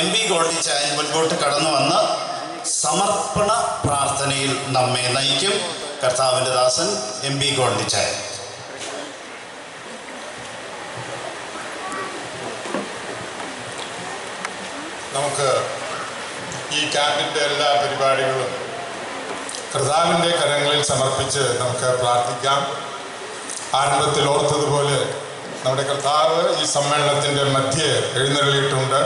M P ഗോൾഡിച്ചായൻ മുൻപോട്ട് കടന്നു വന്ന് സമർപ്പണ പ്രാർത്ഥനയിൽ നമ്മെ നയിക്കും കർത്താവിൻ്റെ ദാസൻ എം പി ഗോൾഡിച്ചായൻ നമുക്ക് ഈ ക്യാമ്പിൻ്റെ എല്ലാ പരിപാടികളും കർത്താവിൻ്റെ കരങ്ങളിൽ സമർപ്പിച്ച് നമുക്ക് പ്രാർത്ഥിക്കാം ആരംഭത്തിൽ ഓർത്തതുപോലെ നമ്മുടെ കർത്താവ് ഈ സമ്മേളനത്തിൻ്റെ മധ്യേ എഴുന്നള്ളിയിട്ടുണ്ട്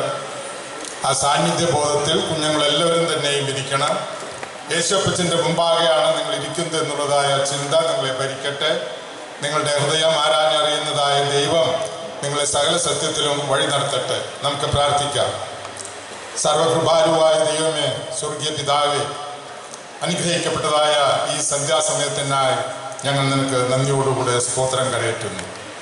ആ സാന്നിധ്യ ബോധത്തിൽ കുഞ്ഞുങ്ങളെല്ലാവരും തന്നെയും ഇരിക്കണം യേശുപ്പച്ചൻ്റെ മുമ്പാകെയാണ് നിങ്ങൾ ഇരിക്കുന്നത് എന്നുള്ളതായ ചിന്ത നിങ്ങളെ ഭരിക്കട്ടെ നിങ്ങളുടെ ഹൃദയം ആരാഞ്ഞറിയുന്നതായ ദൈവം നിങ്ങളെ സകല സത്യത്തിലും വഴി നടത്തട്ടെ നമുക്ക് പ്രാർത്ഥിക്കാം സർവകൃപാലുവായ ദൈവമേ സ്വർഗീയ പിതാവേ അനുഗ്രഹിക്കപ്പെട്ടതായ ഈ സന്ധ്യാസമയത്തിനായി ഞങ്ങൾ നിനക്ക് നന്ദിയോടുകൂടെ സ്തോത്രം കരയറ്റുന്നു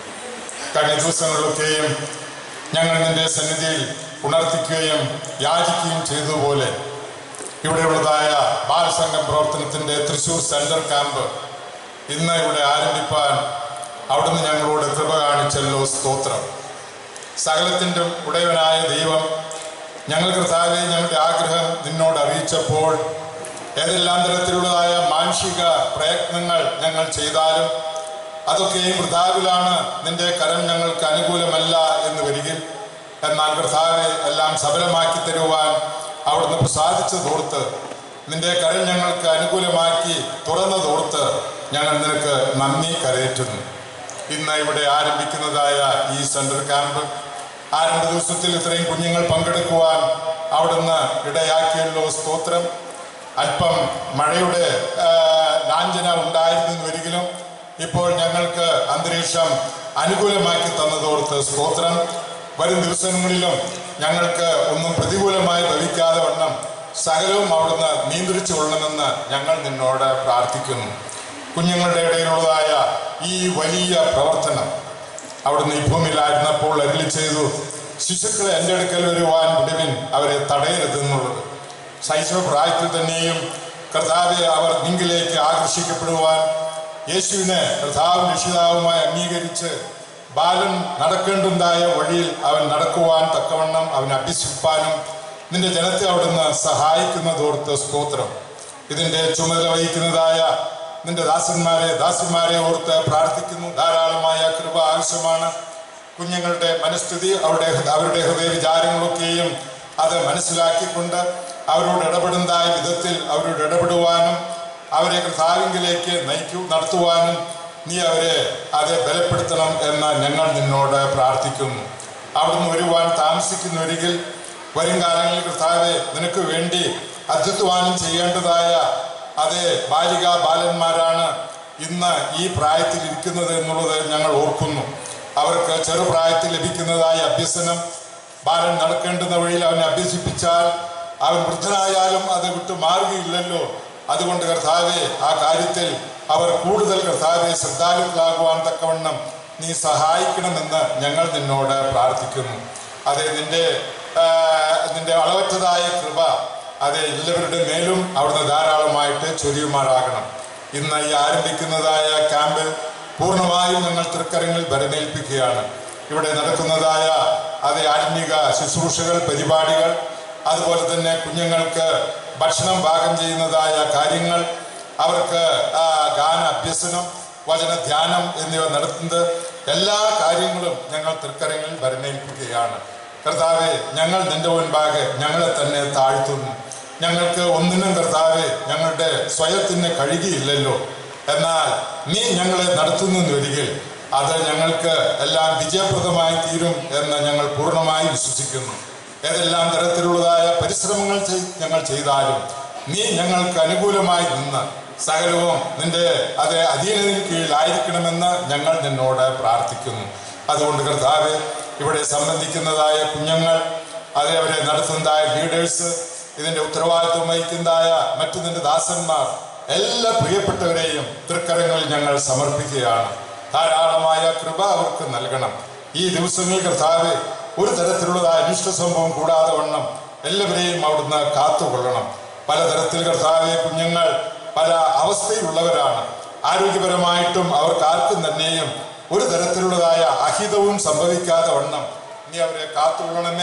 കഴിഞ്ഞ ദിവസങ്ങളിലൊക്കെയും ഞങ്ങൾ നിന്റെ സന്നിധിയിൽ ഉണർത്തിക്കുകയും യാചിക്കുകയും ചെയ്തതുപോലെ ഇവിടെയുള്ളതായ ബാലസംഘം പ്രവർത്തനത്തിൻ്റെ തൃശ്ശൂർ സെൻട്രൽ ക്യാമ്പ് ഇന്ന് ഇവിടെ ആരംഭിപ്പാൻ അവിടുന്ന് ഞങ്ങളോട് കൃപ കാണിച്ചല്ലോ സ്തോത്രം സകലത്തിൻ്റെ ഉടയവനായ ദൈവം ഞങ്ങൾ കർത്താവെ ഞങ്ങളുടെ ആഗ്രഹം നിന്നോട് അറിയിച്ചപ്പോൾ ഏതെല്ലാം തരത്തിലുള്ളതായ മാനുഷിക പ്രയത്നങ്ങൾ ഞങ്ങൾ ചെയ്താലും അതൊക്കെയും കർത്താവിലാണ് നിന്റെ കരം ഞങ്ങൾക്ക് അനുകൂലമല്ല എന്ന് വരികിൽ എന്നാൽ കർത്താവെ എല്ലാം സഫലമാക്കി തരുവാൻ അവിടുന്ന് പ്രസാദിച്ചതോർത്ത് നിന്റെ കരം ഞങ്ങൾക്ക് അനുകൂലമാക്കി തുറന്നതോർത്ത് ഞങ്ങൾ നിനക്ക് നന്ദി കരയറ്റുന്നു ഇന്ന് ഇവിടെ ആരംഭിക്കുന്നതായ ഈ സെൻട്രൽ ക്യാമ്പ് ആരംഭ ദിവസത്തിൽ ഇത്രയും കുഞ്ഞുങ്ങൾ പങ്കെടുക്കുവാൻ അവിടുന്ന് ഇടയാക്കിയല്ലോ സ്തോത്രം അല്പം മഴയുടെ ആ, ലാഞ്ചന ഉണ്ടായിരുന്നു ഒരിക്കലും ഇപ്പോൾ ഞങ്ങൾക്ക് അന്തരീക്ഷം അനുകൂലമാക്കി തന്നതോർത്ത് സ്തോത്രം വരും ദിവസങ്ങളിലും ഞങ്ങൾക്ക് ഒന്നും പ്രതികൂലമായി ഭവിക്കാതെ വണ്ണം സകലവും അവിടുന്ന് നിയന്ത്രിച്ചു കൊള്ളണമെന്ന് ഞങ്ങൾ നിന്നോട് പ്രാർത്ഥിക്കുന്നു കുഞ്ഞുങ്ങളുടെ ഇടയിലുള്ളതായ ഈ വലിയ പ്രവർത്തനം അവിടുന്ന് ഈ ഭൂമിയിലായിരുന്നപ്പോൾ അരുളി ചെയ്തു ശിശുക്കളെ എൻ്റെ അടുക്കൽ വരുവാൻ വിടുവിൻ അവരെ തടയരുതെന്നുള്ളത് ശൈശവ പ്രായത്തിൽ തന്നെയും കർത്താവെ അവർ നിങ്കിലേക്ക് ആകർഷിക്കപ്പെടുവാൻ യേശുവിനെ കർത്താവും രക്ഷിതാവുമായി അംഗീകരിച്ച് ബാലൻ നടക്കേണ്ടുണ്ടായ വഴിയിൽ അവൻ നടക്കുവാൻ തക്കവണ്ണം അവനെ അഭ്യസിപ്പാനും നിന്റെ ജനത്തെ അവിടുന്ന് സഹായിക്കുന്നതോർത്ത് സ്തോത്രം ഇതിൻ്റെ ചുമതല വഹിക്കുന്നതായ നിന്റെ ദാസന്മാരെ ദാസിമാരെ ഓർത്ത് പ്രാർത്ഥിക്കുന്നു ധാരാളമായ കൃപ ആവശ്യമാണ് കുഞ്ഞുങ്ങളുടെ മനസ്ഥിതി അവരുടെ അവരുടെ ഹൃദയ വിചാരങ്ങളൊക്കെയും അത് മനസ്സിലാക്കിക്കൊണ്ട് അവരോട് ഇടപെടുന്നതായ വിധത്തിൽ അവരോട് ഇടപെടുവാനും അവരെ കർത്താവിങ്കിലേക്ക് നയിക്കു നടത്തുവാനും നീ അവരെ അത് ബലപ്പെടുത്തണം എന്ന് ഞങ്ങൾ നിന്നോട് പ്രാർത്ഥിക്കുന്നു അവിടുന്ന് വരുവാൻ താമസിക്കുന്നൊരികിൽ വരും കാലങ്ങളിൽ കർത്താവെ നിനക്ക് വേണ്ടി അധ്യത്വാനം ചെയ്യേണ്ടതായ അതേ ബാലിക ബാലന്മാരാണ് ഇന്ന് ഈ പ്രായത്തിൽ ഇരിക്കുന്നത് എന്നുള്ളത് ഞങ്ങൾ ഓർക്കുന്നു അവർക്ക് ചെറുപ്രായത്തിൽ ലഭിക്കുന്നതായ അഭ്യസനം ബാലൻ നടക്കേണ്ടുന്ന വഴിയിൽ അവനെ അഭ്യസിപ്പിച്ചാൽ അവൻ വൃദ്ധനായാലും അത് വിട്ടു മാറുകയില്ലല്ലോ അതുകൊണ്ട് കർത്താവെ ആ കാര്യത്തിൽ അവർ കൂടുതൽ കർത്താവെ ശ്രദ്ധാലുക്കളാകുവാൻ തക്കവണ്ണം നീ സഹായിക്കണമെന്ന് ഞങ്ങൾ നിന്നോട് പ്രാർത്ഥിക്കുന്നു അതെ നിന്റെ ആ, നിന്റെ അളവറ്റതായ കൃപ അത് എല്ലാവരുടെ മേലും അവിടുന്ന് ധാരാളമായിട്ട് ചൊരിയുമാറാകണം ഇന്ന് ഈ ആരംഭിക്കുന്നതായ ക്യാമ്പ് പൂർണ്ണമായും ഞങ്ങൾ തൃക്കരങ്ങളിൽ ഭരമേൽപ്പിക്കുകയാണ് ഇവിടെ നടക്കുന്നതായ അതേ ആത്മീക ശുശ്രൂഷകൾ പരിപാടികൾ അതുപോലെ തന്നെ കുഞ്ഞുങ്ങൾക്ക് ഭക്ഷണം പാകം ചെയ്യുന്നതായ കാര്യങ്ങൾ അവർക്ക് ആ, ഗാന അഭ്യസനം വചന ധ്യാനം എന്നിവ നടത്തുന്നത് എല്ലാ കാര്യങ്ങളും ഞങ്ങൾ തൃക്കരങ്ങളിൽ ഭരമേൽപ്പിക്കുകയാണ് കർത്താവെ ഞങ്ങൾ നിന്റെ മുൻപാകെ ഞങ്ങളെ തന്നെ താഴ്ത്തുന്നു ഞങ്ങൾക്ക് ഒന്നിനും കർത്താവെ ഞങ്ങളുടെ സ്വയത്തിന് കഴിയുകയില്ലല്ലോ എന്നാൽ നീ ഞങ്ങളെ നടത്തുന്നു വരികിൽ അത് ഞങ്ങൾക്ക് എല്ലാം വിജയപ്രദമായി തീരും എന്ന് ഞങ്ങൾ പൂർണ്ണമായി വിശ്വസിക്കുന്നു ഏതെല്ലാം തരത്തിലുള്ളതായ പരിശ്രമങ്ങൾ ചെയ്- ഞങ്ങൾ ചെയ്താലും നീ ഞങ്ങൾക്ക് അനുകൂലമായി നിന്ന് സകലവും നിന്റെ അതേ അധീനതയിൽ കീഴിലായിരിക്കണമെന്ന് ഞങ്ങൾ നിന്നോട് പ്രാർത്ഥിക്കുന്നു അതുകൊണ്ട് കർത്താവെ ഇവിടെ സംബന്ധിക്കുന്നതായ കുഞ്ഞുങ്ങൾ അതേ അവരെ നടത്തുന്നതായ ലീഡേഴ്സ് ഇതിന്റെ ഉത്തരവാദിത്വം വഹിക്കുന്നതായ മറ്റു നിന്റെ ദാസന്മാർ എല്ലാ പ്രിയപ്പെട്ടവരെയും തൃക്കരങ്ങളിൽ ഞങ്ങൾ സമർപ്പിക്കുകയാണ് ധാരാളമായ കൃപ അവർക്ക് നൽകണം ഈ ദിവസങ്ങളിൽ കർത്താവ് ഒരു തരത്തിലുള്ളതായ അനിഷ്ട സംഭവം കൂടാതെ വണ്ണം എല്ലാവരെയും അവിടുന്ന് കാത്തുകൊള്ളണം പലതരത്തിൽ കർത്താവെ കുഞ്ഞുങ്ങൾ പല അവസ്ഥയിലുള്ളവരാണ് ആരോഗ്യപരമായിട്ടും അവർക്ക് ആർക്കും തന്നെയും ഒരു തരത്തിലുള്ളതായ അഹിതവും സംഭവിക്കാതെ വണ്ണം നീ അവരെ കാത്തുകൊള്ളണമേ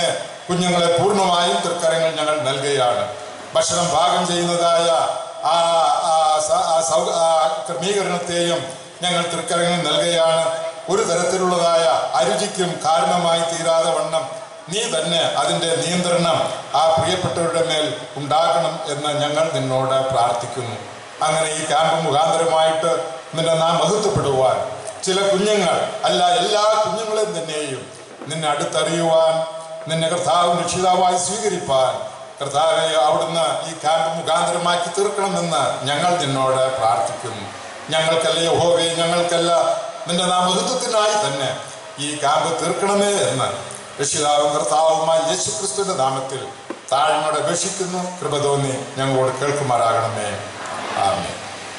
കുഞ്ഞുങ്ങളെ പൂർണ്ണമായും തൃക്കരങ്ങൾ ഞങ്ങൾ നൽകുകയാണ് ഭക്ഷണം പാകം ചെയ്യുന്നതായ ആ ആ സ- ആ സൗ- ആ ക്രമീകരണത്തെയും ഞങ്ങൾ തൃക്കരങ്ങൾ നൽകുകയാണ് ഒരു തരത്തിലുള്ളതായ അരുചിക്കും കാരണമായി തീരാതെ വണ്ണം നീ തന്നെ അതിൻ്റെ നിയന്ത്രണം ആ പ്രിയപ്പെട്ടവരുടെ മേൽ ഉണ്ടാകണം എന്ന് ഞങ്ങൾ നിന്നോട് പ്രാർത്ഥിക്കുന്നു അങ്ങനെ ഈ ക്യാമ്പ് മുഖാന്തരമായിട്ട് നിന്നെ നാം മഹത്വപ്പെടുവാൻ ചില കുഞ്ഞുങ്ങൾ അല്ല എല്ലാ കുഞ്ഞുങ്ങളെയും തന്നെയും നിന്നെ അടുത്തറിയുവാൻ നിന്നെ കർത്താവും രക്ഷിതാവായി സ്വീകരിപ്പാൻ കർത്താവെ അവിടുന്ന് ഈ ക്യാമ്പ് മുഖാന്തരമാക്കി തീർക്കണമെന്ന് ഞങ്ങൾ നിന്നോട് പ്രാർത്ഥിക്കുന്നു ഞങ്ങൾക്കല്ല യഹോവേ ഞങ്ങൾക്കല്ല നിന്റെ നാമഹത്വത്തിനായി തന്നെ ഈ ക്യാമ്പ് തീർക്കണമേ എന്ന് രക്ഷിതാവും കർത്താവുമായ യേശു ക്രിസ്തുവിന്റെ നാമത്തിൽ താഴ്മയോടെ അപേക്ഷിക്കുന്നു കൃപ തോന്നി ഞങ്ങളോട് കേൾക്കുമാറാകണമേ ആമേൻ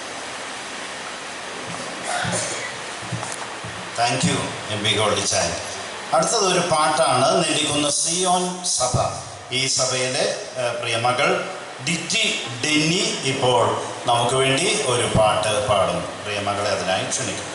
താങ്ക് യു എം ബി ഗോൾഡിച്ചാൻ അടുത്തത് ഒരു പാട്ടാണ് നെല്ലിക്കുന്ന് സിയോൻ സഭ ഈ സഭയിലെ ഏഹ്, പ്രിയ മകൾ ഡിറ്റി ഡെന്നി ഇപ്പോൾ നമുക്ക് വേണ്ടി ഒരു പാട്ട് പാടും പ്രിയ മകളെ അതിനായി ക്ഷണിക്കും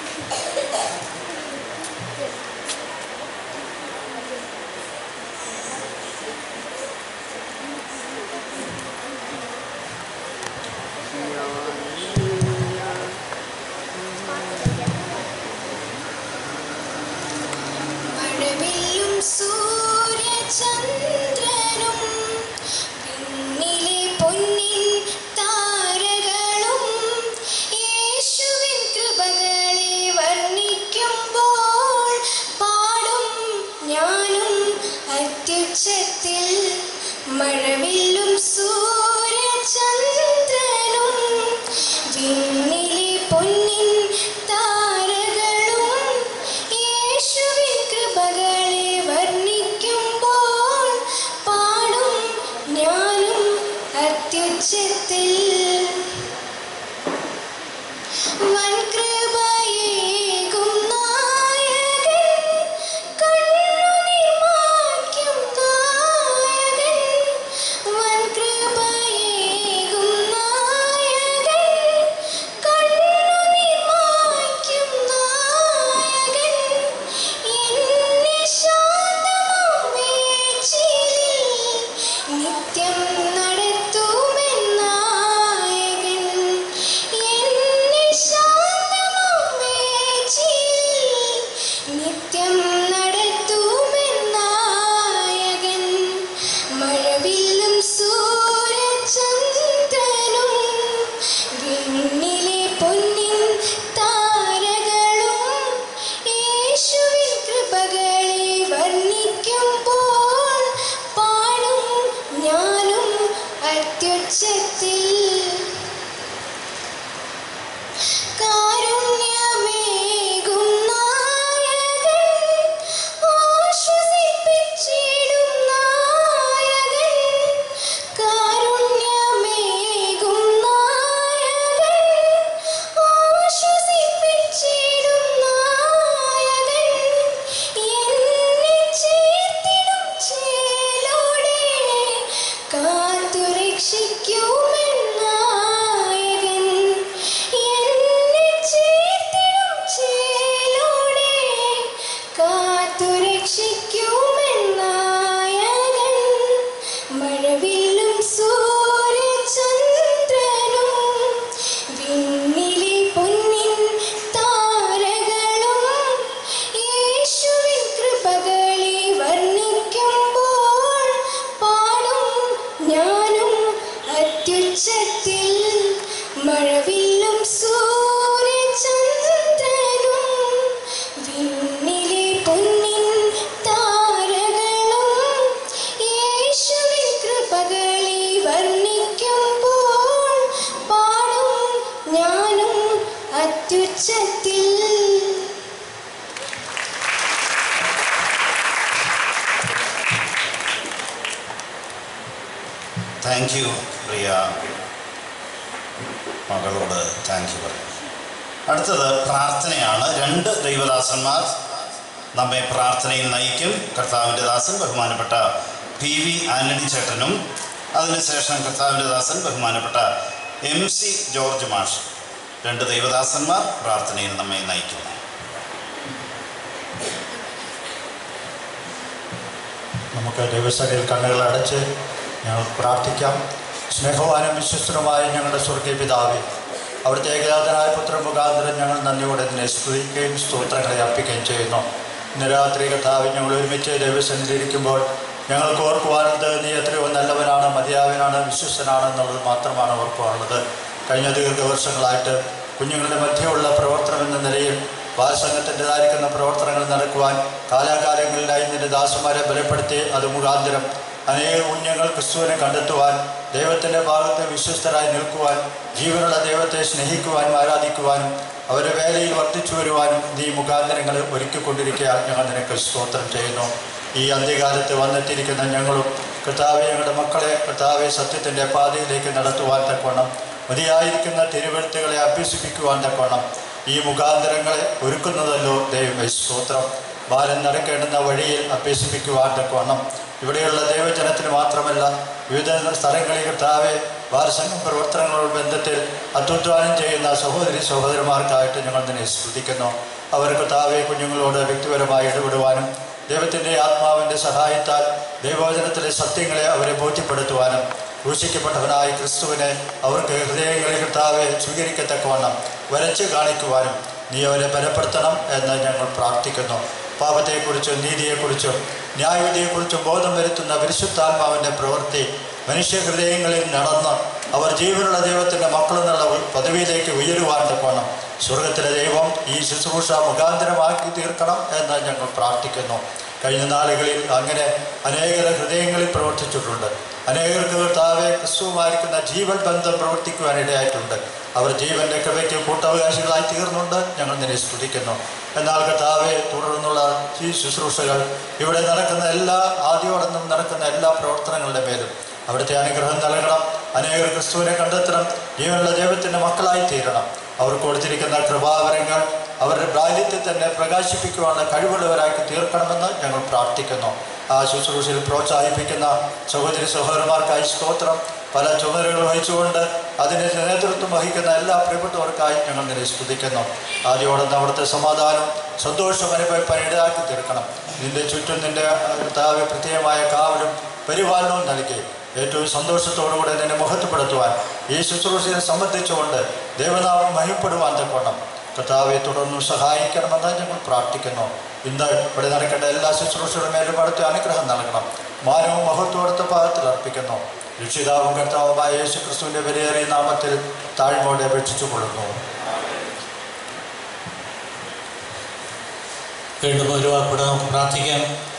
മഴവില്ലും സൂര്യചന്ദ്രനും പിന്നിലെ പൊന്നിൻ താരകളും യേശുവിൻ കൃപകളെ വർണ്ണിക്കുമ്പോൾ പാടും ഞാനും അത്യുച്ചത്തിൽ മഴവില്ലും സൂര്യചന്ദ്രനും വിണ്ണിലെ പൊന്നിൻ താരകളും യേശുവിൻ കൃപകളെ വർണ്ണിക്കുമ്പോൾ പാടും ഞാനും അത്യുച്ചത്തിൽ വൻകൃപയേകും നായകൻ കണ്ണുനീർ മായ്ക്കും നായകൻ വൻകൃപയേകും നായകൻ കണ്ണുനീർ മായ്ക്കും നായകൻ എന്നെ ശാന്തമാമേച്ചിൽ നിത്യം നടത്തുമെന്നായകൻ എന്നെ ശാന്തമാമേച്ചിൽ നിത്യം നടത്തുമെന്നായകൻ മഴവില്ലും സൂര്യചന്ദ്രനും വിണ്ണിലെ പൊന്നിൻ താരകളും യേശുവിൻ കൃപകളെ വർണ്ണിക്കുമ്പോൾ പാടും ഞാനും അത്യുച്ചത്തിൽ കാരുണ്യമേകും നായകൻ ആശ്വസിപ്പിച്ചിടും നായകൻ കാരുണ്യമേകും നായകൻ ആശ്വസിപ്പിച്ചിടും നായകൻ എന്നെ ചേർത്തിടും ചേലോടെ കാത്തു രക്ഷിക്കുമെന്നായകൻ എന്നെ ചേർത്തിടും ചേലോടെ കാത്തു രക്ഷിക്കുമെന്നായകൻ മഴവില്ലും സൂര്യചന്ദ്രനും വിണ്ണിലെ പൊന്നിൻ താരകളും യേശുവിൻ കൃപകളെ വർണ്ണിക്കുമ്പോൾ പാടും ഞാനും അത്യുച്ചത്തിൽ മഴവില്ലും സൂര്യചന്ദ്രനും വിണ്ണിലെ പൊന്നിൻ താരകളും യേശുവിൻ കൃപകളെ വർണ്ണിക്കുമ്പോൾ പാടും ഞാനും അത്യുച്ചത്തിൽ താങ്ക് യു പ്രിയ മകളോട് താങ്ക് യു പറയും അടുത്തത് പ്രാർത്ഥനയാണ് രണ്ട് ദൈവദാസന്മാർ നമ്മെ പ്രാർത്ഥനയിൽ നയിക്കും കർത്താവിൻ്റെ ദാസൻ ബഹുമാനപ്പെട്ട പി വി ആന്റണി ചേട്ടനും അതിനുശേഷം കർത്താവിൻ്റെ ദാസൻ ബഹുമാനപ്പെട്ട എം സി ജോർജ് മാഷ് രണ്ട് ദൈവദാസന്മാർ പ്രാർത്ഥനയിൽ നമ്മെ നയിക്കുന്നു നമുക്ക് ദൈവസഭയിൽ കണ്ണുകൾ അടച്ച് ഞങ്ങൾ പ്രാർത്ഥിക്കാം സ്നേഹവാനും വിശ്വസ്തനുമായ ഞങ്ങളുടെ സ്വർഗീയ പിതാവേ അവിടുത്തെ ഏകജാതനായ പുത്രൻ മുഖാന്തരം ഞങ്ങൾ നന്ദിയോടെ ഇതിനെ സ്തുതിക്കുകയും സ്തോത്രങ്ങളെ അർപ്പിക്കുകയും ചെയ്യുന്നു ഇന്ന് രാത്രി കഥാവ് ഞങ്ങൾ ഒരുമിച്ച് ദൈവസന്നിധിയിരിക്കുമ്പോൾ ഞങ്ങൾക്ക് ഓർക്കുവാനുള്ളത് നീ എത്രയോ നല്ലവനാണ് മതിയാവനാണ് വിശ്വസ്തനാണ് എന്നുള്ളത് മാത്രമാണ് ഓർക്കുവാനുള്ളത് കഴിഞ്ഞ ദീർഘവർഷങ്ങളായിട്ട് കുഞ്ഞുങ്ങളുടെ മധ്യമുള്ള പ്രവർത്തനം എന്ന നിലയിൽ ബാലസംഘത്തിൻ്റെതായിരിക്കുന്ന പ്രവർത്തനങ്ങൾ നടക്കുവാൻ കാലാകാലങ്ങളിലായി നിന്റെ ദാസന്മാരെ ബലപ്പെടുത്തി അത് മുഖാന്തരം അനേക കുഞ്ഞുങ്ങൾ ക്രിസ്തുവിനെ കണ്ടെത്തുവാൻ ദൈവത്തിൻ്റെ ഭാഗത്ത് വിശ്വസ്തരായി നിൽക്കുവാൻ ജീവനുള്ള ദൈവത്തെ സ്നേഹിക്കുവാനും ആരാധിക്കുവാനും അവരുടെ വേലയിൽ വർദ്ധിച്ചു വരുവാനും നീ മുഖാന്തരങ്ങൾ ഒരുക്കിക്കൊണ്ടിരിക്കുക ഞങ്ങൾ നിനക്ക് സ്തോത്രം ചെയ്യുന്നു ഈ അന്ത്യകാലത്ത് വന്നെത്തിയിരിക്കുന്ന ഞങ്ങളും കർത്താവെ ഞങ്ങളുടെ മക്കളെ കർത്താവെ സത്യത്തിൻ്റെ പാതയിലേക്ക് നടത്തുവാൻ തക്കവണ്ണം മതിയായിരിക്കുന്ന തിരുവഴുത്തുകളെ അഭ്യസിപ്പിക്കുവാൻ തക്കവണ്ണം ഈ മുഖാന്തരങ്ങളെ ഒരുക്കുന്നതല്ലോ ദൈവമേ സ്തോത്രം ബാലൻ നടക്കേണ്ടുന്ന വഴിയിൽ അഭ്യസിപ്പിക്കുവാൻ തക്കവണ്ണം ഇവിടെയുള്ള ദൈവജനത്തിന് മാത്രമല്ല വിവിധ സ്ഥലങ്ങളിൽ കർത്താവെ ബാലസംഘം പ്രവർത്തനങ്ങളോട് ബന്ധത്തിൽ അത്യുദ്ധാനം ചെയ്യുന്ന സഹോദരി സഹോദരന്മാർക്കായിട്ട് ഞങ്ങൾ തന്നെ സ്തുതിക്കുന്നു അവർ കർത്താവെ കുഞ്ഞുങ്ങളോട് വ്യക്തിപരമായി ഇടപെടുവാനും ദൈവത്തിൻ്റെ ആത്മാവിൻ്റെ സഹായത്താൽ ദൈവവചനത്തിലെ സത്യങ്ങളെ അവരെ ബോധ്യപ്പെടുത്തുവാനും ക്രൂശിക്കപ്പെട്ടവനായ ക്രിസ്തുവിനെ അവർക്ക് ഹൃദയങ്ങളിൽ കർത്താവെ സ്വീകരിക്കത്തക്കവണ്ണം വരച്ച് കാണിക്കുവാനും നീ അവരെ ബലപ്പെടുത്തണം എന്ന് ഞങ്ങൾ പ്രാർത്ഥിക്കുന്നു പാപത്തെക്കുറിച്ചും നീതിയെക്കുറിച്ചും ന്യായവിധിയെക്കുറിച്ചും ബോധം വരുത്തുന്ന പരിശുദ്ധാത്മാവിൻ്റെ പ്രവൃത്തി മനുഷ്യ ഹൃദയങ്ങളിൽ നടന്ന് അവർ ജീവനുള്ള ദൈവത്തിൻ്റെ മക്കളെന്നുള്ള പദവിയിലേക്ക് ഉയരുവാൻ തക്കവണ്ണം സ്വർഗത്തിലെ ദൈവം ഈ ശുശ്രൂഷ മുഖാന്തരമാക്കി തീർക്കണം എന്ന് ഞങ്ങൾ പ്രാർത്ഥിക്കുന്നു കഴിഞ്ഞ നാളുകളിൽ അങ്ങനെ അനേകര ഹൃദയങ്ങളിൽ പ്രവർത്തിച്ചിട്ടുണ്ട് അനേകർക്ക് കർത്താവെ ക്രിസ്തുവുമായിരിക്കുന്ന ജീവൻ ബന്ധം പ്രവർത്തിക്കുവാൻ ഇടയായിട്ടുണ്ട് അവർ ജീവന്റെ കൃപയ്ക്ക് കൂട്ടവകാശികളായി തീർന്നുണ്ട് ഞങ്ങൾ നിന്നെ സ്തുതിക്കുന്നു എന്നാൽ കർത്താവെ തുടർന്നുള്ള ഈ ശുശ്രൂഷകൾ ഇവിടെ നടക്കുന്ന എല്ലാ ആദ്യോടൊന്നും നടക്കുന്ന എല്ലാ പ്രവർത്തനങ്ങളുടെ മേലും അവിടുത്തെ അനുഗ്രഹം നൽകണം അനേകർ ക്രിസ്തുവിനെ കണ്ടെത്തണം ജീവനുള്ള ദൈവത്തിൻ്റെ മക്കളായി തീരണം അവർക്ക് കൊടുത്തിരിക്കുന്ന കൃപാവരങ്ങൾ അവരുടെ ബാല്യത്തെ തന്നെ പ്രകാശിപ്പിക്കുവാനുള്ള കഴിവുള്ളവരാക്കി തീർക്കണമെന്ന് ഞങ്ങൾ പ്രാർത്ഥിക്കുന്നു ആ ശുശ്രൂഷയിൽ പ്രോത്സാഹിപ്പിക്കുന്ന സഹോദരി സഹോദരന്മാർക്കായി സ്തോത്രം പല ചുമതലകൾ വഹിച്ചുകൊണ്ട് അതിന് നേതൃത്വം വഹിക്കുന്ന എല്ലാ പ്രിയപ്പെട്ടവർക്കായി ഞങ്ങൾ നിന്നെ സ്തുതിക്കുന്നു ആദ്യോടെ അവിടുത്തെ സമാധാനം സന്തോഷം അനുഭവിപ്പാൻ ഇടയാക്കി തീർക്കണം നിന്റെ ചുറ്റും നിന്റെ കർത്താവ് പ്രത്യേകമായ കാവലും പരിപാലനവും നൽകി ഏറ്റവും സന്തോഷത്തോടുകൂടെ നിന്നെ മഹത്വപ്പെടുത്തുവാൻ ഈ ശുശ്രൂഷയെ സംബന്ധിച്ചുകൊണ്ട് ദൈവനാമം മഹിപ്പെടുവാൻ തക്കോണം കർത്താവെ തുടർന്ന് സഹായിക്കണമെന്ന് ഞങ്ങൾ പ്രാർത്ഥിക്കുന്നു ഇന്ന് ഇവിടെ നടക്കേണ്ട എല്ലാ ശുശ്രൂഷയുടെ മേലും അടുത്ത അനുഗ്രഹം നൽകണം മാനവും മഹത്വടുത്ത പാദത്തിൽ അർപ്പിക്കുന്നു രക്ഷിതാവും കർത്താവുമായ യേശു ക്രിസ്തുവിൻ്റെ വിലയേറിയ നാമത്തിൽ താഴ്മോടെ അപേക്ഷിച്ചു കൊള്ളുന്നു വീണ്ടും ഒരു വാക്കൂടെ നമുക്ക് പ്രാർത്ഥിക്കാം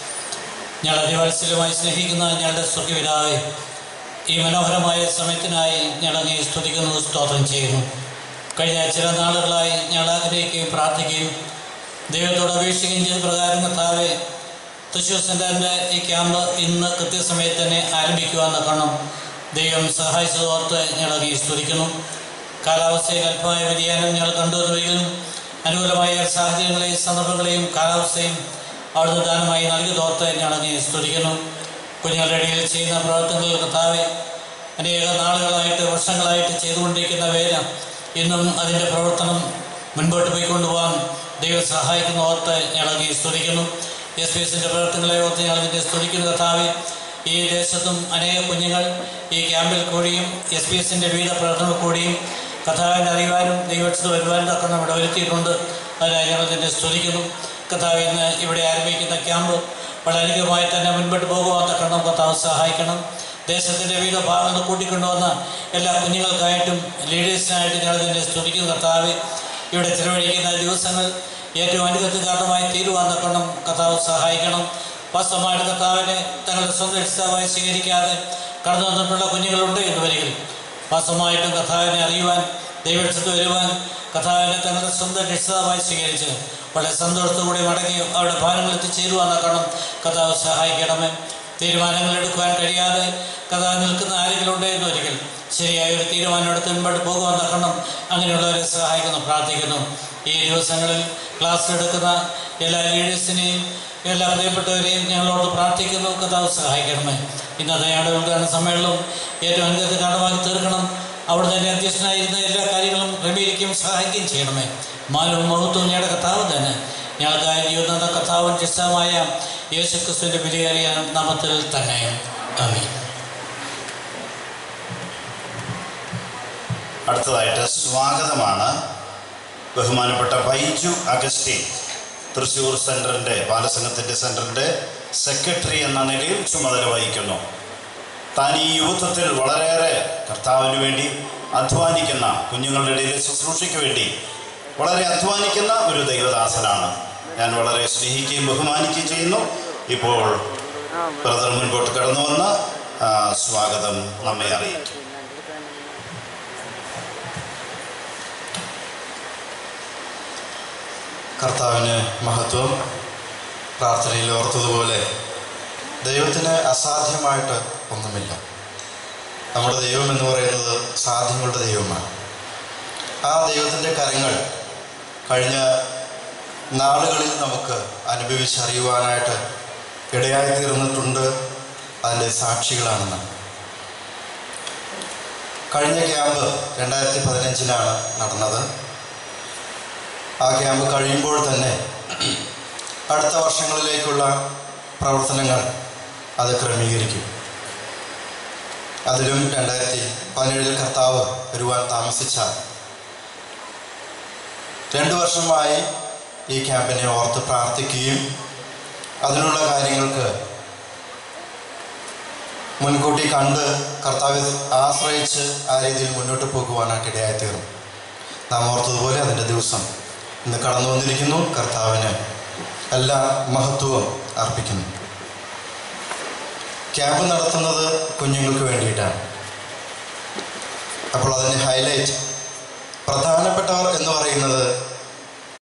ഞങ്ങൾ അതിവാത്സല്യമായി സ്നേഹിക്കുന്ന ഞങ്ങളുടെ സ്വർഗപിതാവെ ഈ മനോഹരമായ സമയത്തിനായി ഞങ്ങൾ അങ്ങേ സ്തുതിക്കുന്നു സ്തോത്രം ചെയ്യുന്നു കഴിഞ്ഞ ചില നാളുകളായി ഞങ്ങൾ ആഗ്രഹിക്കുകയും പ്രാർത്ഥിക്കുകയും ദൈവത്തോട് അപേക്ഷിക്കുകയും ചെയ്ത പ്രകാരം കർത്താവെ തൃശ്ശൂർ സെൻറ്ററിൻ്റെ ഈ ക്യാമ്പ് ഇന്ന് കൃത്യസമയത്ത് തന്നെ ആരംഭിക്കുവാൻ കാണും ദൈവം സഹായിച്ചതോർത്ത് ഞങ്ങൾ അങ്ങേ സ്തുതിക്കുന്നു കാലാവസ്ഥയിൽ അല്പമായ വ്യതിയാനം ഞങ്ങൾ കണ്ടുവരുമെങ്കിലും അനുകൂലമായ സാഹചര്യങ്ങളെയും സന്ദർഭങ്ങളെയും കാലാവസ്ഥയും അവിടുന്ന് ദാനമായി നൽകി തോർത്ത് ഞങ്ങൾ അങ്ങേ സ്തുതിക്കുന്നു കുഞ്ഞുങ്ങളുടെ ഇടയിൽ ചെയ്യുന്ന പ്രവർത്തനങ്ങൾ കർത്താവെ അനേക നാളുകളായിട്ട് വർഷങ്ങളായിട്ട് ചെയ്തുകൊണ്ടിരിക്കുന്ന വേല ഇന്നും അതിൻ്റെ പ്രവർത്തനം മുൻപോട്ട് പോയിക്കൊണ്ടുപോകാൻ ദൈവം സഹായിക്കുന്ന ഓർത്ത് ഞങ്ങൾ അങ്ങേ സ്തുതിക്കുന്നു എസ് പി എസിൻ്റെ പ്രവർത്തനങ്ങളെ ഓർത്ത് ഞങ്ങൾ ഇതിൻ്റെ സ്തുതിക്കുന്ന കർത്താവെ ഈ ദേശത്തും അനേക കുഞ്ഞുങ്ങൾ ഈ ക്യാമ്പിൽ കൂടിയും എസ് പി എസിൻ്റെ വിവിധ പ്രവർത്തനങ്ങൾ കൂടിയും കഥാവിനെ അറിയുവാനും ദൈവത്തിൽ വരുവാനും തക്ക നമ്മുടെ വരുത്തിയിട്ടുണ്ട് അതിനായി ഞങ്ങൾ ഇതിൻ്റെ സ്തുതിക്കുന്നു കഥാവ് ഇന്ന് ഇവിടെ ആരംഭിക്കുന്ന ക്യാമ്പ് വളരെ അനുഗ്രഹമായി തന്നെ മുൻപോട്ട് പോകുവാൻ തക്കണം കർത്താവ് സഹായിക്കണം ദേശത്തിൻ്റെ വിവിധ ഭാഗങ്ങൾ കൂട്ടിക്കൊണ്ടുവന്ന എല്ലാ കുഞ്ഞുങ്ങൾക്കായിട്ടും ലീഡേഴ്സിനായിട്ടും ഞങ്ങൾ ഇതിൻ്റെ സ്തുതിക്കുന്നു കർത്താവ് ഇവിടെ ചിലവഴിക്കുന്ന ദിവസങ്ങൾ ഏറ്റവും അനുഗ്രഹത്തിന് കാരണമായി തീരുവാൻ തക്കണം കർത്താവ് സഹായിക്കണം വാസ്തവമായിട്ട് കർത്താവിനെ തങ്ങളുടെ സ്വന്തം രക്ഷിതാവായി സ്വീകരിക്കാതെ കടന്നു വന്നിട്ടുള്ള കുഞ്ഞുങ്ങളുണ്ട് എന്ന് വരികിൽ വാസ്തവമായിട്ടും കഥാവിനെ അറിയുവാൻ ദൈവത്തിൽ വരുവാൻ കഥാവിനെ തങ്ങളുടെ സ്വന്തം രക്ഷിതാവായി സ്വീകരിച്ച് വളരെ സന്തോഷത്തോടെ മടങ്ങി അവരുടെ ഭാരങ്ങൾ എത്തിച്ചേരുവാൻ തക്കണം കഥാവ് സഹായിക്കണമേ തീരുമാനങ്ങൾ എടുക്കുവാൻ കഴിയാതെ കഥ നിൽക്കുന്ന ആരെങ്കിലും ഉണ്ട് എന്ന് ഒരിക്കൽ ശരിയായ ഒരു തീരുമാനം എടുത്ത് മുൻപോട്ട് പോകുവാൻ തക്കണം അങ്ങനെയുള്ളവരെ സഹായിക്കുന്നു പ്രാർത്ഥിക്കുന്നു ഈ ദിവസങ്ങളിൽ ക്ലാസ് എടുക്കുന്ന എല്ലാ ലീഡേഴ്സിനെയും എല്ലാ പ്രിയപ്പെട്ടവരെയും ഞങ്ങളോട് പ്രാർത്ഥിക്കുന്നു കഥാവ് സഹായിക്കണമേ ഇന്നത്തെ ഞങ്ങളുടെ ഉദ്ഘാടന സമ്മേളനവും ഏറ്റവും അനുഗ്രഹത്തെ കാരണമാക്കി തീർക്കണം അവിടെ തന്നെ അധ്യക്ഷനായിരുന്ന എല്ലാ കാര്യങ്ങളും ക്രമീകരിക്കുകയും സഹായിക്കുകയും ചെയ്യണമേ മാനവും മഹത്വവും ഞങ്ങളുടെ കഥാവ് തന്നെ ഞങ്ങൾക്കായി ജീവിത കഥാവും ചിഷ്ടമായ യേശുക്രിസ്തുവിൻ്റെ വിലയേറിയ നാമത്തിൽ തന്നെ ആമീൻ അടുത്തതായിട്ട് സ്വാഗതമാണ് ബഹുമാനപ്പെട്ട ബൈജു അഗസ്റ്റിൻ തൃശ്ശൂർ സെൻറ്ററിൻ്റെ ബാലസംഘത്തിൻ്റെ സെൻറ്ററിൻ്റെ സെക്രട്ടറി എന്ന നിലയിൽ ചുമതല വഹിക്കുന്നു താൻ ഈ യുവത്വത്തിൽ വളരെയേറെ കർത്താവിന് വേണ്ടി അധ്വാനിക്കുന്ന കുഞ്ഞുങ്ങളുടെ ഇടയിലെ ശുശ്രൂഷയ്ക്ക് വേണ്ടി വളരെ അധ്വാനിക്കുന്ന ഒരു ദൈവദാസനാണ് ഞാൻ വളരെ സ്നേഹിക്കുകയും ബഹുമാനിക്കുകയും ചെയ്യുന്നു ഇപ്പോൾ ബ്രദർ മുൻപോട്ട് കടന്നു വന്ന് ആ, സ്വാഗതം നമ്മെ അറിയിക്കും കർത്താവിന് മഹത്വം പ്രാർത്ഥനയിൽ ഓർത്തതുപോലെ ദൈവത്തിന് അസാധ്യമായിട്ട് ഒന്നുമില്ല നമ്മുടെ ദൈവം എന്ന് പറയുന്നത് സാധ്യങ്ങളുടെ ദൈവമാണ് ആ ദൈവത്തിൻ്റെ കരങ്ങൾ കഴിഞ്ഞ നാളുകളിൽ നമുക്ക് അനുഭവിച്ചറിയുവാനായിട്ട് ഇടയായി തീർന്നിട്ടുണ്ട് അതിൻ്റെ സാക്ഷികളാണെന്ന് കഴിഞ്ഞ ക്യാമ്പ് രണ്ടായിരത്തി പതിനഞ്ചിലാണ് നടന്നത് ആ ക്യാമ്പ് കഴിയുമ്പോൾ തന്നെ അടുത്ത വർഷങ്ങളിലേക്കുള്ള പ്രവർത്തനങ്ങൾ അത് ക്രമീകരിക്കും അതിലും രണ്ടായിരത്തി പതിനേഴിൽ കർത്താവ് വരുവാൻ താമസിച്ച രണ്ട് വർഷമായി ഈ ക്യാമ്പിനെ ഓർത്ത് പ്രാർത്ഥിക്കുകയും അതിനുള്ള കാര്യങ്ങൾക്ക് മുൻകൂട്ടി കണ്ട് കർത്താവ് ആശ്രയിച്ച് ആ രീതിയിൽ മുന്നോട്ട് പോകുവാനായിട്ട് ഇടയായി തീർന്നു നാം ഓർത്തതുപോലെ അതിൻ്റെ ദിവസം ഇന്ന് കടന്നു വന്നിരിക്കുന്നു കർത്താവിന് എല്ലാ മഹത്വവും അർപ്പിക്കുന്നു ക്യാമ്പ് നടത്തുന്നത് കുഞ്ഞുങ്ങൾക്ക് വേണ്ടിയിട്ടാണ് അപ്പോൾ അതിൻ്റെ ഹൈലൈറ്റ് പ്രധാനപ്പെട്ടവർ എന്ന് പറയുന്നത്